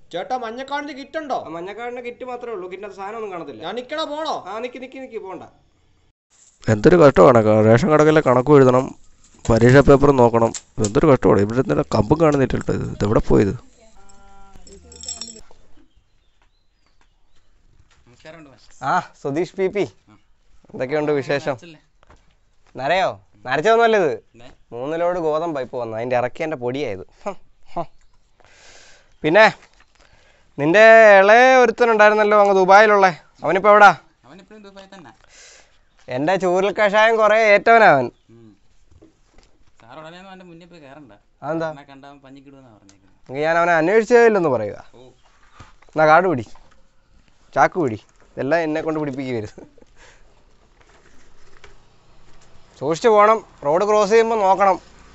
ചേട്ടാ മഞ്ഞക്കാടിന്റെ കിറ്റ് ഉണ്ടോ ആ മഞ്ഞക്കാടിന്റെ കിറ്റ് മാത്രമേ ഉള്ളൂ കിറ്റിനകത്ത് സാധനം ഒന്നും കാണത്തില്ല ഞാൻ നിക്കണ പോണോ ആ നിക്ക് നിക്ക് നിക്ക് പോണ്ട എന്തൊരു കഷ്ടമാണ് ക- റേഷൻ കടയിലെ കണക്കും എഴുതണം പരീക്ഷാ പേപ്പർ നോക്കണം എന്തൊരു കഷ്ടമാണ് ഇവിടെ എന്തിനാ കമ്പും കാണുന്നില്ലട്ടോ ഇത് ഇതെവിടെ പോയത് ആ സുധീഷ് പി പി എന്തൊക്കെയുണ്ട് വിശേഷം നരയോ നരച്ചതൊന്നുമല്ല ഇത് മൂന്ന് ലോഡ് ഗോതമ്പ് ഇപ്പൊ വന്നു അതിന്റെ ഇറക്കിയതിന്റെ പൊടിയായത് ഹം, ഹം. പിന്നെ നിന്റെ ഇളയ ഒരുത്തനുണ്ടായിരുന്നല്ലോ അങ്ങ് ദുബായിലുള്ള അവനിപ്പോ എവിടാ അവനിപ്പോഴും ദുബായി തന്നെ എന്റെ ചൂരൽ കഷായം കുറെ ഏറ്റവനവൻ സാർ ഉടനെ അവൻ്റെ മുന്നിൽ പോയി കയറണ്ട അതെന്താ എന്നെ കണ്ടവൻ പഞ്ഞിക്കിടുമെന്നാണ് പറഞ്ഞേക്കുന്നത് എങ്കിൽ ഞാൻ അവനെ അന്വേഷിച്ചില്ലെന്ന് പറയുക എന്നാ കാട് പിടി ചാക്ക് പിടി ഇതെല്ലാം എന്നെ കൊണ്ട് പിടിപ്പിക്കരുത് സൂക്ഷിച്ചു പോകണം റോഡ് ക്രോസ് ചെയ്യുമ്പോൾ നോക്കണം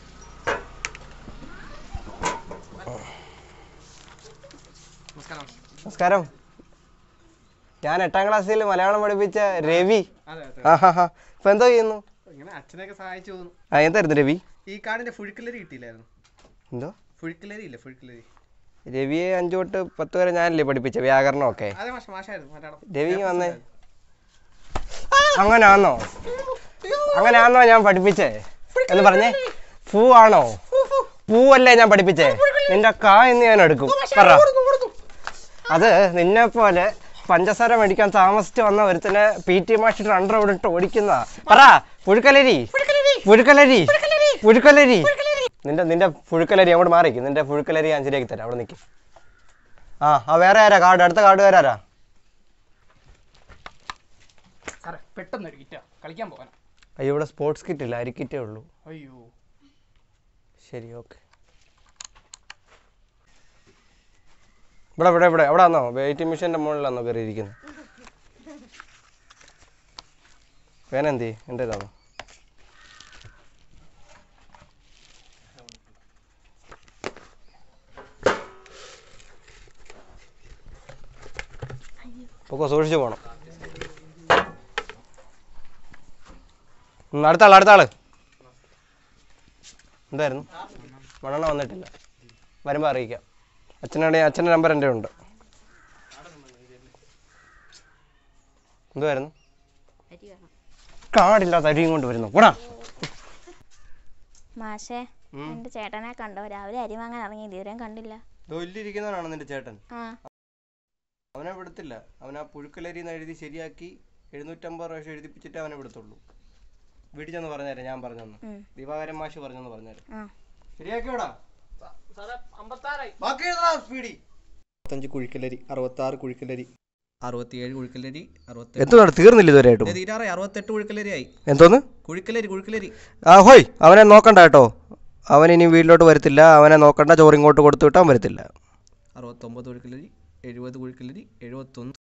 നമസ്കാരം ഞാൻ എട്ടാം ക്ലാസ്സിൽ മലയാളം പഠിപ്പിച്ച രവി അതെ അതെ ആ ഹാ ഹാ ഇപ്പൊ എന്തോ ചെയ്യുന്നു ഇങ്ങനെ അച്ഛനെയൊക്കെ സഹായിച്ചു പോകുന്നു ആ എന്തായിരുന്നു രവി ഈ കാടിന്റെ ഫുഴുക്കിലരി കിട്ടിയില്ലായിരുന്നു എന്തോ ഫുഴുക്കിലരി ഇല്ല ഫുഴുക്കിലരി രവിയെ അഞ്ചു തൊട്ട് പത്ത് വരെ ഞാനല്ലേ പഠിപ്പിച്ച വ്യാകരണമൊക്കെ അതെ മാഷ മാഷായിരുന്നു മലയാളം രവി വന്നേ അങ്ങനാന്നോ അങ്ങനാന്നോ ഞാൻ പഠിപ്പിച്ചേ എന്ന് പറഞ്ഞേ പൂ ആണോ പൂവല്ലേ ഞാൻ പഠിപ്പിച്ചേ നിന്റെ കാ എന്ന് ഞാൻ എടുക്കും പറ അത് നിന്നെ പോലെ പഞ്ചസാര മേടിക്കാൻ താമസിച്ച് വന്ന ഒരുത്തനെ പി ടി മാഷിട്ട് അണ്ടർ ഇട്ട് ഓടിക്കുന്ന പറ പുഴുക്കലരി പുഴുക്കലരി പുഴുക്കലരി നിന്റെ നിന്റെ പുഴുക്കലരി അങ്ങോട്ട് മാറിക്കും നിന്റെ പുഴുക്കലരി ഞാൻ ശരിയാക്കി തരാം അവിടെ നിൽക്കും ആ ആ വേറെ ആരാ കാർഡ് അടുത്ത കാർഡ് വേറെ ആരാ സാറേ പെട്ടെന്ന് ഒരു കിറ്റാ കളിക്കാൻ പോകാനാ അയ്യോ ഇവിടെ സ്പോർട്സ് കിറ്റ് ഇല്ല അരിക്കിറ്റേ ഉള്ളൂ അയ്യോ ശരി ഓക്കെ ഇവിടെ ഇവിടെ ഇവിടെ എവിടെ ആണോ വെയിറ്റിംഗ് മെഷീൻ്റെ മുകളിലാണോ കയറിയിരിക്കുന്നത് പേനെന്തി എൻ്റെ ഇതാണോ പൊക്കോ സൂക്ഷിച്ചു പോകണം ഉം, അടുത്ത ആള് അടുത്ത ആള് എന്തായിരുന്നു മണ്ണെണ്ണ വന്നിട്ടില്ല വരുമ്പോൾ അറിയിക്കാം അച്ഛനാടെ അച്ഛൻ്റെ നമ്പർ എൻ്റെ ഉണ്ട് എന്തുവായിരുന്നു കാടില്ലാത്ത അരിയും കൊണ്ട് വരുന്നു കൂടാ മാഷേ എന്റെ ചേട്ടനെ കണ്ടോ രാവിലെ അരി വാങ്ങാൻ ഇറങ്ങി ഇതുവരെയും കണ്ടില്ല തൊല്ലിരിക്കുന്നവനാണ് നിന്റെ ചേട്ടൻ ആ അവനെ വിടത്തില്ല അവൻ ആ പുഴുക്കലരി എന്ന് എഴുതി ശരിയാക്കി എഴുന്നൂറ്റമ്പത് പ്രാവശ്യം എഴുതിപ്പിച്ചിട്ട് അവനെ വിടത്തുള്ളൂ വീട്ടിൽ ചെന്ന് പറഞ്ഞുതരാം ഞാൻ പറഞ്ഞെന്ന് ഉം. ദിവാകരൻ മാഷ് പറഞ്ഞെന്ന് പറഞ്ഞുതരാം ആ ശരിയാക്കിയോടാ ബാക്കി എഴുതാ സ്പീഡി അറുപത്തഞ്ച് കുഴിക്കലരി അറുപത്താറ് കുഴിക്കലരി അറുപത്തിയേഴ് കുഴിക്കലരി അറുപത്തി എന്തുവാണ് തീർന്നില്ല ഇതുവരെയായിട്ടും തീരാറായി അറുപത്തെട്ട് കുഴിക്കലരി ആയി എന്തോന്ന് കുഴിക്കലരി കുഴിക്കലരി ആ ഹോയ് അവനെ നോക്കണ്ട കേട്ടോ അവൻ ഇനി വീട്ടിലോട്ട് വരത്തില്ല അവനെ നോക്കണ്ട ചോറിങ്ങോട്ട് കൊടുത്തു വിട്ടാൻ വരത്തില്ല അറുപത്തൊമ്പത് കുഴിക്കലരി എഴുപത് കുഴിക്കലരി എഴുപത്തൊന്ന്